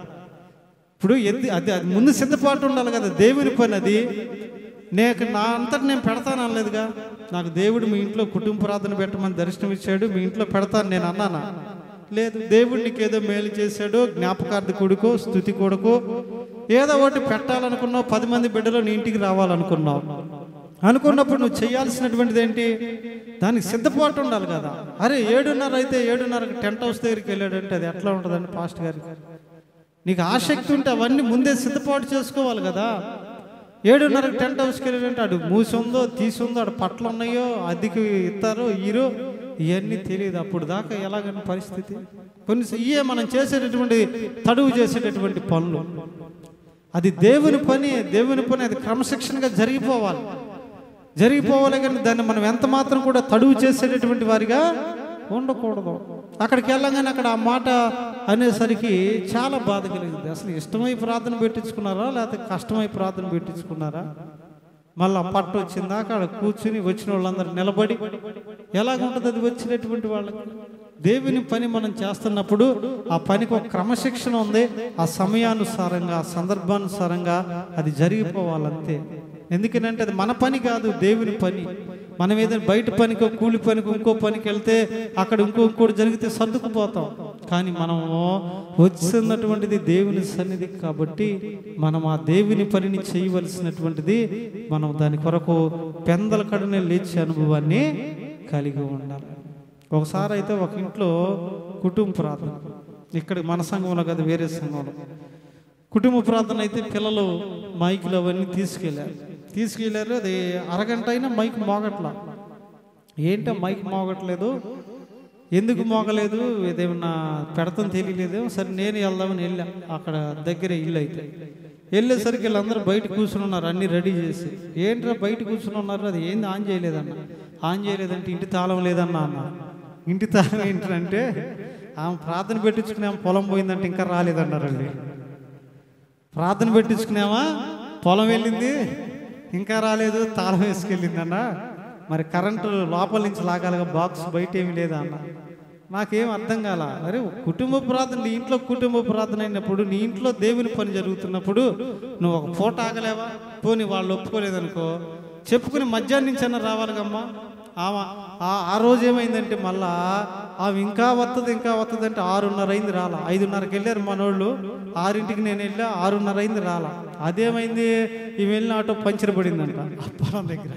ఇప్పుడు ఎత్తి అది అది ముందు సిద్ధపాటు ఉండాలి కదా దేవుని పని అది నేను నా అంతటి నేను పెడతాను అనలేదుగా నాకు దేవుడు మీ ఇంట్లో కుటుంబ ప్రార్థన పెట్టమని దర్శనం ఇచ్చాడు మీ ఇంట్లో పెడతాను నేను అన్నానా లేదు దేవుడు నీకు ఏదో మేలు చేశాడో జ్ఞాపకార్థ కొడుకో స్థుతి కొడుకో ఏదో ఒకటి పెట్టాలనుకున్నావు పది మంది బిడ్డలు నీ ఇంటికి రావాలనుకున్నావు అనుకున్నప్పుడు నువ్వు చేయాల్సినటువంటిది ఏంటి దానికి సిద్ధపాటు ఉండాలి కదా అరే ఏడున్నర అయితే ఏడున్నరకు టెంట్ హౌస్ దగ్గరికి వెళ్ళాడంటే అది ఎట్లా ఉంటుందండి పాస్ట్ గారికి నీకు ఆసక్తి ఉంటే అవన్నీ ముందే సిద్ధపాటు చేసుకోవాలి కదా ఏడున్నరకు టెంట్ హౌస్కి వెళ్ళాడంటే అడు మూసి ఉందో తీసి ఉందో అడు పట్లు ఉన్నాయో అద్దెకి ఇస్తారో ఈరో ఇవన్నీ తెలియదు అప్పుడు దాకా ఎలాగని పరిస్థితి కొన్ని ఇయే మనం చేసేటటువంటి తడువు చేసేటటువంటి పనులు అది దేవుని పని దేవుని పని అది క్రమశిక్షణగా జరిగిపోవాలి జరిగిపోవాలి కానీ దాన్ని మనం ఎంత మాత్రం కూడా తడువు చేసేటటువంటి వారిగా ఉండకూడదు అక్కడికి వెళ్ళగానే అక్కడ ఆ మాట అనేసరికి చాలా బాధ కలిగింది అసలు ఇష్టమై ప్రార్థన పెట్టించుకున్నారా లేకపోతే కష్టమై ప్రార్థన పెట్టించుకున్నారా మళ్ళా పట్టు వచ్చిందా అక్కడ కూర్చుని వచ్చిన వాళ్ళందరూ నిలబడి ఎలాగుంటుంది అది వచ్చినటువంటి వాళ్ళకి దేవుని పని మనం చేస్తున్నప్పుడు ఆ పనికి ఒక క్రమశిక్షణ ఉంది ఆ సమయానుసారంగా ఆ సందర్భానుసారంగా అది జరిగిపోవాలంతే ఎందుకనంటే అది మన పని కాదు దేవుని పని మనం ఏదైనా బయట పనికో కూలి పనికి ఇంకో పనికి వెళ్తే అక్కడ ఇంకో ఇంకోటి జరిగితే సర్దుకుపోతాం కానీ మనము వచ్చినటువంటిది దేవుని సన్నిధి కాబట్టి మనం ఆ దేవుని పనిని చేయవలసినటువంటిది మనం దాని కొరకు పెందల కడనే లేచే అనుభవాన్ని కలిగి ఉండాలి ఒకసారి అయితే ఒక ఇంట్లో కుటుంబ ప్రార్థన ఇక్కడ మన సంఘంలో కదా వేరే సంఘంలో కుటుంబ ప్రార్థన అయితే పిల్లలు మైకులు అవన్నీ తీసుకెళ్ళారు తీసుకెళ్ళారు అది అరగంట అయినా మైక్ మోగట్లా ఏంటో మైక్ మోగట్లేదు ఎందుకు మోగలేదు ఇదేమన్నా పెడతాం తెలియలేదు సరే నేను వెళ్దామని వెళ్ళా అక్కడ దగ్గర ఇల్లు అయితే వెళ్ళేసరికి వీళ్ళందరూ బయట కూర్చుని ఉన్నారు అన్ని రెడీ చేసి ఏంట్రా బయట కూర్చుని ఉన్నారు అది ఏంది ఆన్ చేయలేదన్న ఆన్ చేయలేదంటే ఇంటి తాళం లేదన్న అన్న ఇంటి తాళం ఏంటంటే ఆమె ప్రార్థన పెట్టించుకుని ఆమె పొలం పోయిందంటే ఇంకా రాలేదన్నారండి ప్రార్థన పెట్టించుకున్నామా పొలం వెళ్ళింది ఇంకా రాలేదు తాళం వేసుకెళ్ళిందన్న మరి కరెంటు లోపల నుంచి లాగాలిగా బాక్స్ బయట ఏమి లేదా అన్న నాకేం అర్థం కాల అరే కుటుంబ ప్రార్థన నీ ఇంట్లో కుటుంబ ప్రార్థన అయినప్పుడు నీ ఇంట్లో దేవుని పని జరుగుతున్నప్పుడు నువ్వు ఒక పూట ఆగలేవా పోనీ వాళ్ళు ఒప్పుకోలేదనుకో చెప్పుకుని మధ్యాహ్నం నుంచి అన్న రావాలిగమ్మా ఆమె ఆ- ఆ రోజు ఏమైందంటే మళ్ళా ఆమె ఇంకా వస్తుంది ఇంకా వస్తుంది అంటే ఆరున్నర అయింది రాలా ఐదున్నరకి వెళ్ళారు మనోళ్ళు ఆరింటికి నేను వెళ్ళా ఆరున్నర అయింది రాలా అదేమైంది ఈ వెళ్ళిన ఆటో పంచర్ పడిందంట ఆ పొలం దగ్గర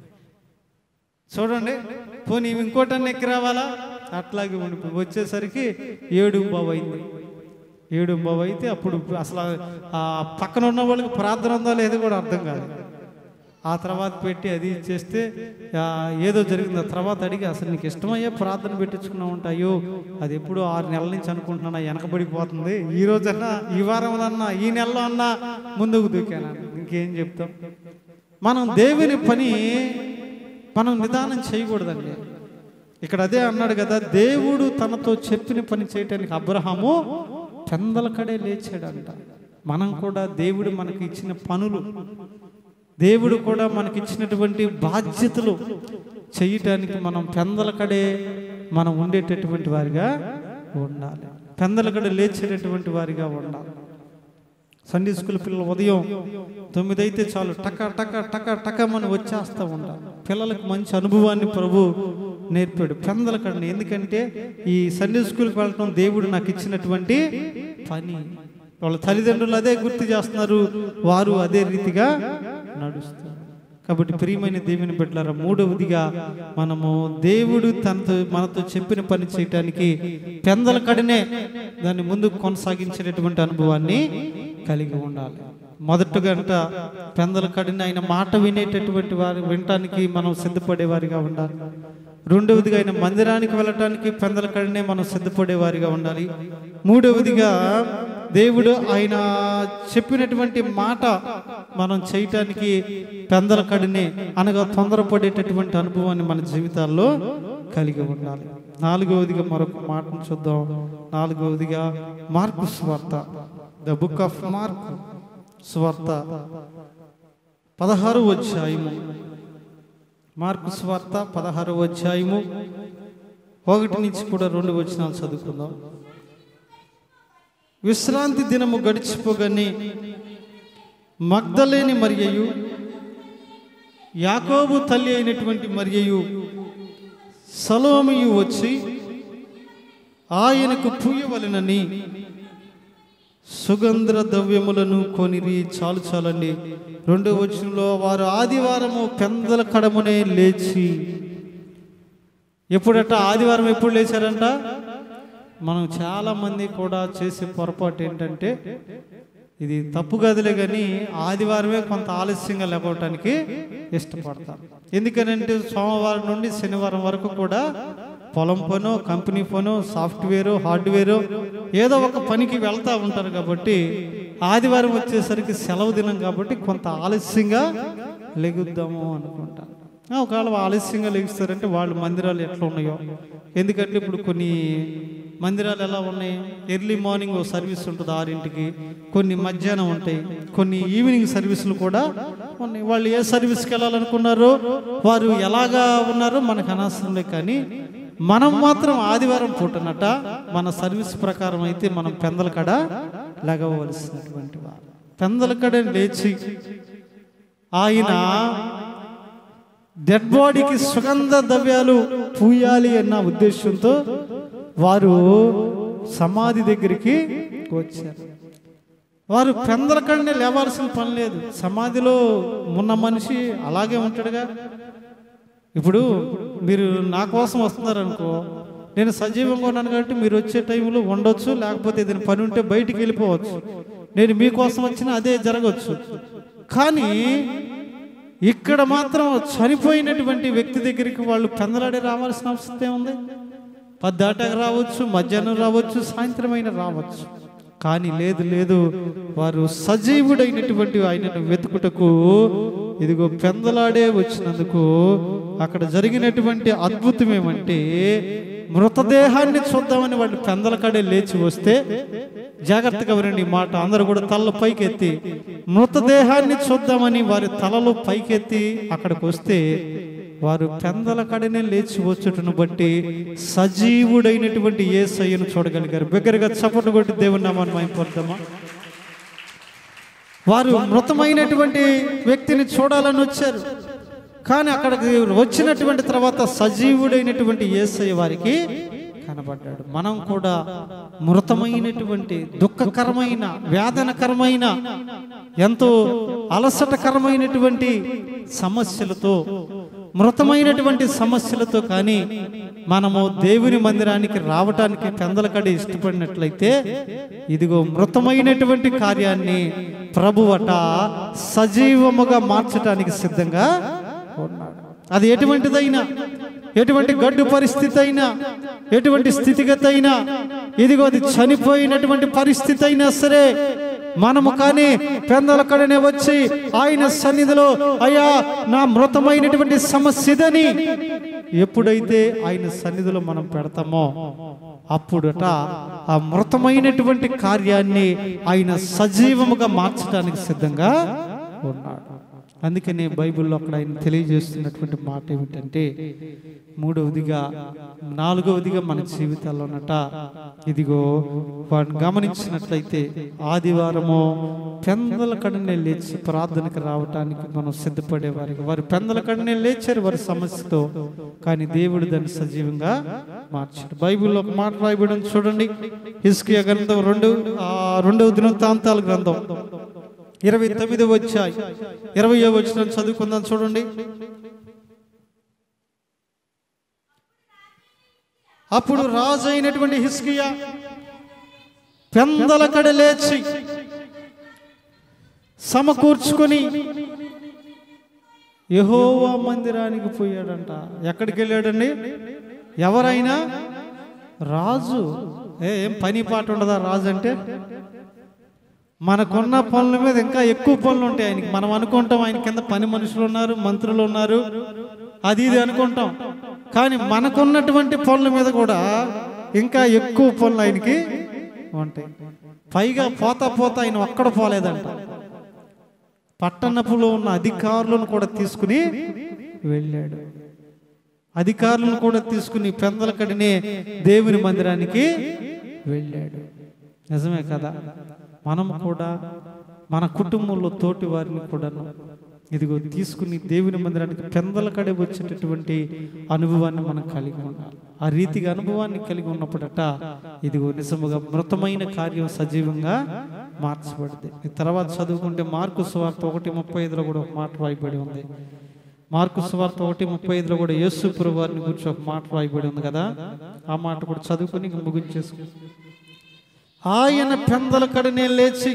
చూడండి పోనీ ఇవి ఇంకోటన్నా ఎక్కి రావాలా అట్లాగే ఉండిపోయి వచ్చేసరికి ఏడు బాబు అయింది ఏడు బాబు అయితే అప్పుడు అసలు ఆ పక్కన ఉన్న వాళ్ళకి ప్రార్థన ఉందో లేదో కూడా అర్థం కాదు ఆ తర్వాత పెట్టి అది చేస్తే ఆ, ఏదో జరిగింది ఆ తర్వాత అడిగి అసలు నీకు ఇష్టమయ్యే ప్రార్థన పెట్టించుకున్నా ఉంటాయో అది ఎప్పుడు ఆరు నెలల నుంచి అనుకుంటున్నా వెనకబడిపోతుంది ఈ రోజన్నా ఈ వారంలో అన్నా ఈ నెలలో అన్నా ముందుకు దూకాను ఇంకేం చెప్తాం మనం దేవుని పని మనం నిదానం చేయకూడదండి ఇక్కడ అదే అన్నాడు కదా దేవుడు తనతో చెప్పిన పని చేయటానికి అబ్రహాము పెందల కడే లేచాడంట మనం కూడా దేవుడు మనకి ఇచ్చిన పనులు దేవుడు కూడా మనకి ఇచ్చినటువంటి బాధ్యతలు చేయటానికి మనం పెందల కడే మనం ఉండేటటువంటి వారిగా ఉండాలి పెందల కడే లేచేటటువంటి వారిగా ఉండాలి సండే స్కూల్ పిల్లలు ఉదయం తొమ్మిది అయితే చాలు టక టక టక టకమని వచ్చేస్తూ ఉంటారు పిల్లలకు మంచి అనుభవాన్ని ప్రభు నేర్పాడు పెందల కడని ఎందుకంటే ఈ సండే స్కూల్కి వెళ్ళటం దేవుడు నాకు ఇచ్చినటువంటి పని వాళ్ళ తల్లిదండ్రులు అదే గుర్తు చేస్తున్నారు వారు అదే రీతిగా నడుస్తారు కాబట్టి ప్రియమైన దేవుని బిడ్డలారా మూడవదిగా మనము దేవుడు తనతో మనతో చెప్పిన పని చేయటానికి పెందల కడనే దాన్ని ముందుకు కొనసాగించేటటువంటి అనుభవాన్ని కలిగి ఉండాలి మొదటి గంట పెందల కడిని ఆయన మాట వినేటటువంటి వారి వినటానికి మనం సిద్ధపడేవారిగా ఉండాలి రెండవదిగా ఆయన మందిరానికి వెళ్ళటానికి పెందల కడినే మనం సిద్ధపడేవారిగా ఉండాలి మూడవదిగా దేవుడు ఆయన చెప్పినటువంటి మాట మనం చేయటానికి పెందల కడిని అనగా తొందరపడేటటువంటి అనుభవాన్ని మన జీవితాల్లో కలిగి ఉండాలి నాలుగవదిగా మరొక మాటను చూద్దాం నాలుగవదిగా మార్కు స్వార్త ద బుక్ ఆఫ్ మార్క్ స్వార్త పదహారు అధ్యాయము మార్కు స్వార్త పదహారు అధ్యాయము ఒకటి నుంచి కూడా రెండు వచనాలు చదువుకుందాం విశ్రాంతి దినము గడిచిపోగానే మగ్ధలేని మరియయు యాకోబు తల్లి అయినటువంటి మరియయు సలోమియు వచ్చి ఆయనకు పూయవలెనని సుగంధ ద్రవ్యములను కొనిరి చాలు చాలండి రెండో వచనంలో వారు ఆదివారము పెందల కడమునే లేచి ఎప్పుడట ఆదివారం ఎప్పుడు లేచారంట మనం చాలా మంది కూడా చేసే పొరపాటు ఏంటంటే ఇది తప్పు గదిలే కానీ ఆదివారమే కొంత ఆలస్యంగా లేకపోవటానికి ఇష్టపడతాం ఎందుకనంటే సోమవారం నుండి శనివారం వరకు కూడా పొలం పనో కంపెనీ పనో సాఫ్ట్వేరు హార్డ్వేరు ఏదో ఒక పనికి వెళ్తూ ఉంటారు కాబట్టి ఆదివారం వచ్చేసరికి సెలవు దినం కాబట్టి కొంత ఆలస్యంగా లెగుద్దాము అనుకుంటాను ఆ, ఒకవేళ ఆలస్యంగా లెగుస్తారంటే వాళ్ళు మందిరాలు ఎట్లా ఉన్నాయో ఎందుకంటే ఇప్పుడు కొన్ని మందిరాలు ఎలా ఉన్నాయి ఎర్లీ మార్నింగ్ ఓ సర్వీస్ ఉంటుంది ఆరింటికి కొన్ని మధ్యాహ్నం ఉంటాయి కొన్ని ఈవినింగ్ సర్వీసులు కూడా ఉన్నాయి వాళ్ళు ఏ సర్వీస్కి వెళ్ళాలనుకున్నారో వారు ఎలాగా ఉన్నారో మనకు అనవసరంలే కానీ మనం మాత్రం ఆదివారం పూటనట మన సర్వీస్ ప్రకారం అయితే మనం పెందల కడ లెగవలసినటువంటి వారు పెందల కడ లేచి ఆయన డెడ్ బాడీకి సుగంధ ద్రవ్యాలు పూయాలి అన్న ఉద్దేశంతో వారు సమాధి దగ్గరికి వచ్చారు వారు పెందలకడనే లేవాల్సిన పని లేదు సమాధిలో ఉన్న మనిషి అలాగే ఉంటాడుగా ఇప్పుడు మీరు నా కోసం వస్తున్నారు అనుకో నేను సజీవంగా ఉన్నాను కాబట్టి మీరు వచ్చే టైంలో ఉండొచ్చు లేకపోతే ఏదైనా పని ఉంటే బయటికి వెళ్ళిపోవచ్చు నేను మీకోసం వచ్చిన అదే జరగవచ్చు కానీ ఇక్కడ మాత్రం చనిపోయినటువంటి వ్యక్తి దగ్గరికి వాళ్ళు పెందలాడి రావాల్సిన అవసరం ఏముంది పద్దాటకు రావచ్చు మధ్యాహ్నం రావచ్చు సాయంత్రం అయినా రావచ్చు కానీ లేదు లేదు వారు సజీవుడైనటువంటి ఆయనను వెతుకుటకు ఇదిగో పెందలాడే వచ్చినందుకు అక్కడ జరిగినటువంటి అద్భుతం ఏమంటే మృతదేహాన్ని చూద్దామని వాళ్ళు పెందలకాడే లేచి వస్తే జాగ్రత్తగా వినండి ఈ మాట అందరూ కూడా తలలు పైకెత్తి మృతదేహాన్ని చూద్దామని వారి తలలు పైకెత్తి అక్కడికి వస్తే వారు పెందల కడనే లేచి వచ్చుటను బట్టి సజీవుడైనటువంటి ఏ సయ్యను చూడగలిగారు బిగ్గరగా చప్పట్లు కొట్టి దేవుని నామాన్ని మైపడతామా వారు మృతమైనటువంటి వ్యక్తిని చూడాలని వచ్చారు కానీ అక్కడికి వచ్చినటువంటి తర్వాత సజీవుడైనటువంటి ఏసయ్య వారికి కనబడ్డాడు మనం కూడా మృతమైనటువంటి దుఃఖకరమైన వేదనకరమైన ఎంతో అలసటకరమైనటువంటి సమస్యలతో మృతమైనటువంటి సమస్యలతో కానీ మనము దేవుని మందిరానికి రావటానికి పెందలకడి ఇష్టపడినట్లయితే ఇదిగో మృతమైనటువంటి కార్యాన్ని ప్రభువట సజీవముగా మార్చడానికి సిద్ధంగా ఉన్నాడు అది ఎటువంటిదైనా ఎటువంటి గడ్డు పరిస్థితి అయినా ఎటువంటి స్థితిగతి అయినా ఇదిగో అది చనిపోయినటువంటి పరిస్థితి అయినా సరే మనము కానీ పెందలకడనే వచ్చి ఆయన సన్నిధిలో అయ్యా నా మృతమైనటువంటి సమస్య ఇదని ఎప్పుడైతే ఆయన సన్నిధిలో మనం పెడతామో అప్పుడట ఆ మృతమైనటువంటి కార్యాన్ని ఆయన సజీవముగా మార్చడానికి సిద్ధంగా ఉన్నాడు అందుకనే బైబిల్లో అక్కడ ఆయన తెలియజేస్తున్నటువంటి మాట ఏమిటంటే మూడవదిగా నాలుగవదిగా మన జీవితాల్లోనట ఇదిగో వాడిని గమనించినట్లయితే ఆదివారము పెందల కడనే లేచి ప్రార్థనకు రావటానికి మనం సిద్ధపడేవారికి వారు పెందల కడనే లేచారు వారి సమస్యతో కానీ దేవుడు దాన్ని సజీవంగా మార్చాడు బైబిల్లో ఒక మాట రాయబడి చూడండి హిస్కియా గ్రంథం రెండు ఆ రెండవ దినవృత్తాంతాల గ్రంథం ఇరవై తొమ్మిది వచ్చాయి ఇరవై వచ్చిన చదువుకుందాం చూడండి అప్పుడు రాజు అయినటువంటి హిస్కియా పెందల కడ లేచి సమకూర్చుకొని యెహోవా మందిరానికి పోయాడంట ఎక్కడికి వెళ్ళాడండి ఎవరైనా రాజు ఏ ఏం పని పాట ఉండదా రాజు అంటే మనకున్న పనుల మీద ఇంకా ఎక్కువ పనులు ఉంటాయి ఆయనకి మనం అనుకుంటాం ఆయన కింద పని మనుషులు ఉన్నారు మంత్రులు ఉన్నారు అది ఇది అనుకుంటాం కానీ మనకున్నటువంటి పనుల మీద కూడా ఇంకా ఎక్కువ పనులు ఆయనకి ఉంటాయి పైగా పోతా పోతా ఆయన ఒక్కడ పోలేదంట పట్టణపులో ఉన్న అధికారులను కూడా తీసుకుని వెళ్ళాడు అధికారులను కూడా తీసుకుని పెందలకడినే దేవుని మందిరానికి వెళ్ళాడు నిజమే కదా మనం కూడా మన కుటుంబంలో తోటి వారిని కూడాను ఇదిగో తీసుకుని దేవుని మందిరానికి పెందల కడే వచ్చేటటువంటి అనుభవాన్ని మనం కలిగి ఉండాలి ఆ రీతిగా అనుభవాన్ని కలిగి ఉన్నప్పుడట ఇదిగో నిజముగా మృతమైన కార్యం సజీవంగా మార్చబడింది ఈ తర్వాత చదువుకుంటే మార్కు సువార్త ఒకటి ముప్పై ఐదులో కూడా ఒక మాట రాయబడి ఉంది మార్కు సువార్త ఒకటి ముప్పై ఐదులో కూడా యేసు వారిని గురించి ఒక మాట రాయబడి ఉంది కదా ఆ మాట కూడా చదువుకుని ఇంక ముగించేసుకు ఆయన పెందల కడనే లేచి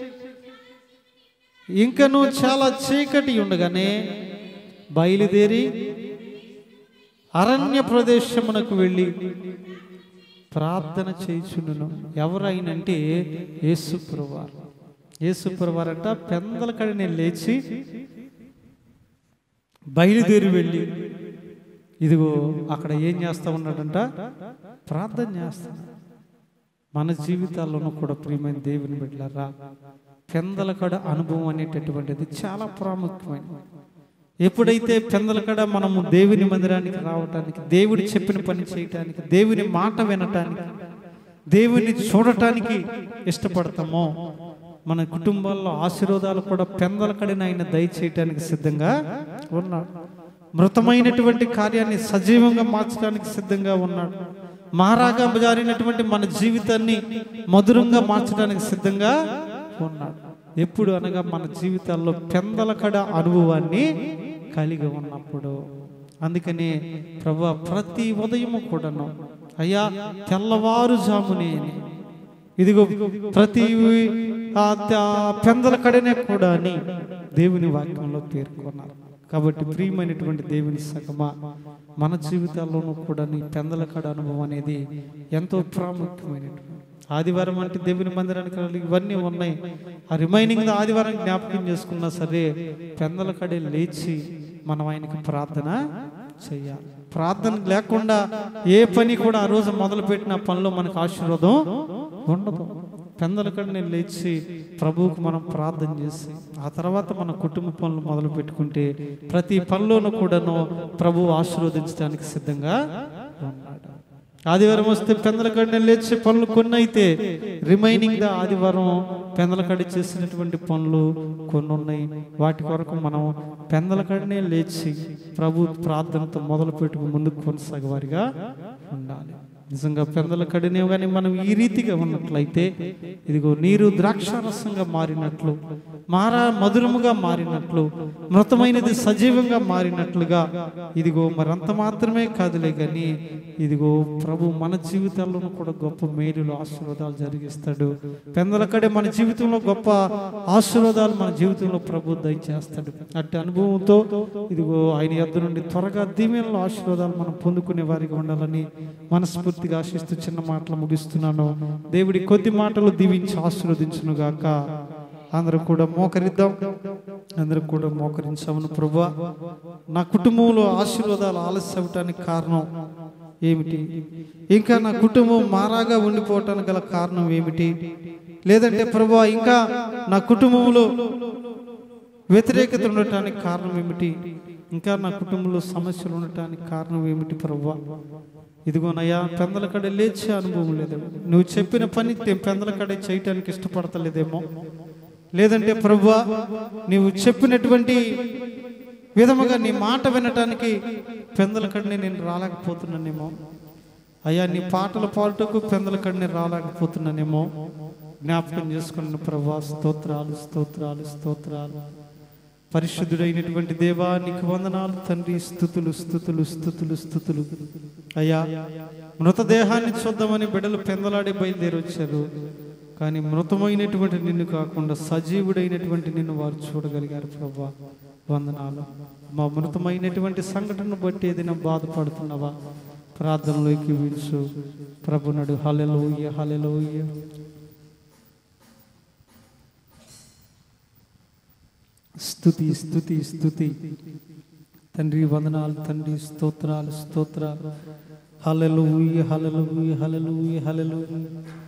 ఇంకను చాలా చీకటి ఉండగానే బయలుదేరి అరణ్య ప్రదేశమునకు వెళ్ళి ప్రార్థన చేయుచుండును ఎవరైనంటే యేసుప్రవారు యేసుప్రవారంట పెందల కడిని లేచి బయలుదేరి వెళ్ళి ఇదిగో అక్కడ ఏం చేస్తా ఉన్నాడంట ప్రార్థన చేస్తున్నాడు మన జీవితాల్లోనూ కూడా ప్రియమైన దేవుని బిడ్డలారా పెందల కడ అనుభవం అనేటటువంటిది చాలా ప్రాముఖ్యమైనది ఎప్పుడైతే పెందల కడ మనము దేవుని మందిరానికి రావటానికి దేవుడు చెప్పిన పని చేయటానికి దేవుని మాట వినటానికి దేవుని చూడటానికి ఇష్టపడతామో మన కుటుంబాల్లో ఆశీర్వాదాలు కూడా పెందల కడిన ఆయన దయచేయటానికి సిద్ధంగా ఉన్నాడు మృతమైనటువంటి కార్యాన్ని సజీవంగా మార్చడానికి సిద్ధంగా ఉన్నాడు మారాగా జారినటువంటి మన జీవితాన్ని మధురంగా మార్చడానికి సిద్ధంగా ఉన్నాడు ఎప్పుడు అనగా మన జీవితాల్లో పెందల కడ అనుభవాన్ని కలిగి ఉన్నప్పుడు అందుకనే ప్రభు ప్రతి ఉదయము కూడాను అయ్యా తెల్లవారుజామునే అని ఇదిగో ప్రతి ఆ త- పెందల కడనే కూడా అని దేవుని వాక్యంలో పేర్కొన్నారు కాబట్టి ప్రియమైనటువంటి దేవుని సగమా మన జీవితాల్లోనూ కూడా నీ పెందల కడ అనుభవం అనేది ఎంతో ప్రాముఖ్యమైనటువంటి ఆదివారం అంటే దేవుని మందిరానికి వెళ్ళాలి, ఇవన్నీ ఉన్నాయి ఆ రిమైనింగ్ ఆదివారం జ్ఞాపకం చేసుకున్నా సరే పెందల కడే లేచి మనం ఆయనకి ప్రార్థన చెయ్యాలి ప్రార్థన లేకుండా ఏ పని కూడా ఆ రోజు మొదలుపెట్టిన పనిలో మనకు ఆశీర్వాదం ఉండదు పెందల కడనే లేచి ప్రభువుకు మనం ప్రార్థన చేసి ఆ తర్వాత మన కుటుంబ పనులు మొదలు పెట్టుకుంటే ప్రతి పనిలోనూ కూడాను ప్రభువు ఆశీర్వదించడానికి సిద్ధంగా ఉన్నాడు ఆదివారం వస్తే పెందలకడిని లేచే పనులు కొన్ని అయితే రిమైనింగ్ ద ఆదివారం పెందలకడి చేసినటువంటి పనులు కొన్ని ఉన్నాయి వాటి కొరకు మనం పెందలకడినే లేచి ప్రభు ప్రార్థనతో మొదలు పెట్టుకు ముందుకు కొనసాగేవారిగా ఉండాలి నిజంగా పెందల కడినే కానీ మనం ఈ రీతిగా ఉన్నట్లయితే ఇదిగో నీరు ద్రాక్షారసంగా మారినట్లు మారా మధురముగా మారినట్లు మృతమైనది సజీవంగా మారినట్లుగా ఇదిగో మరంత మాత్రమే కాదులే కానీ ఇదిగో ప్రభు మన జీవితాల్లోనూ కూడా గొప్ప మేలులు ఆశీర్వాదాలు జరిగిస్తాడు పెందల కడే మన జీవితంలో గొప్ప ఆశీర్వాదాలు మన జీవితంలో ప్రభు దయచేస్తాడు అట్టి అనుభవంతో ఇదిగో ఆయన యొద్ద నుండి త్వరగా దీవెనలో ఆశీర్వాదాలు మనం పొందుకునే వారిగా ఉండాలని మనస్ఫూర్తిగా ఆశిస్తూ చిన్న మాటలు ముగిస్తున్నాను దేవుడి కొద్ది మాటలు దీవించి ఆశీర్వదించును గాక అందరూ కూడా మోకరిద్దాం అందరూ కూడా మోకరించామను ప్రభు నా కుటుంబంలో ఆశీర్వాదాలు ఆలస్యం అవటానికి కారణం ఏమిటి ఇంకా నా కుటుంబం మారాగా ఉండిపోవటానికి గల కారణం ఏమిటి లేదంటే ప్రభు ఇంకా నా కుటుంబంలో వ్యతిరేకత ఉండటానికి కారణం ఏమిటి ఇంకా నా కుటుంబంలో సమస్యలు ఉండటానికి కారణం ఏమిటి ప్రభు ఇదిగోనయ్యా పెందల కడ లేచే అనుభవం లేదు నువ్వు చెప్పిన పని తే- పెందల కడ చేయటానికి ఇష్టపడతలేదేమో లేదంటే ప్రభు నీవు చెప్పినటువంటి విధముగా నీ మాట వినటానికి పెందల కడని నేను రాలేకపోతున్నానేమో అయ్యా నీ పాటలు పాడుటకు పెందల కడని రాలేకపోతున్నానేమో జ్ఞాపకం చేసుకున్న ప్రభా స్తోత్రాలు స్తోత్రాలు స్తోత్రాలు పరిశుద్ధుడైనటువంటి దేవా నీకు వందనాలు తండ్రి స్థుతులు స్థుతులు స్థుతులు స్థుతులు అయ్యా మృతదేహాన్ని చూద్దామని బిడ్డలు పెందలాడి బయలుదేరి వచ్చారు కానీ మృతమైనటువంటి నిన్ను కాకుండా సజీవుడైనటువంటి నిన్ను వారు చూడగలిగారు ప్రభా వందనాలు మా మృతమైనటువంటి సంఘటనను బట్టి ఏదైనా బాధపడుతున్నావా ప్రార్థనలోకి వీల్చు ప్రభునడు హలెలోయ హలెలోయ స్థుతి స్థుతి స్థుతి తండ్రి వందనాలు తండ్రి స్తోత్రాలు స్తోత్రాలు హలలుయ హలలుయ హలలుయ హలలుయ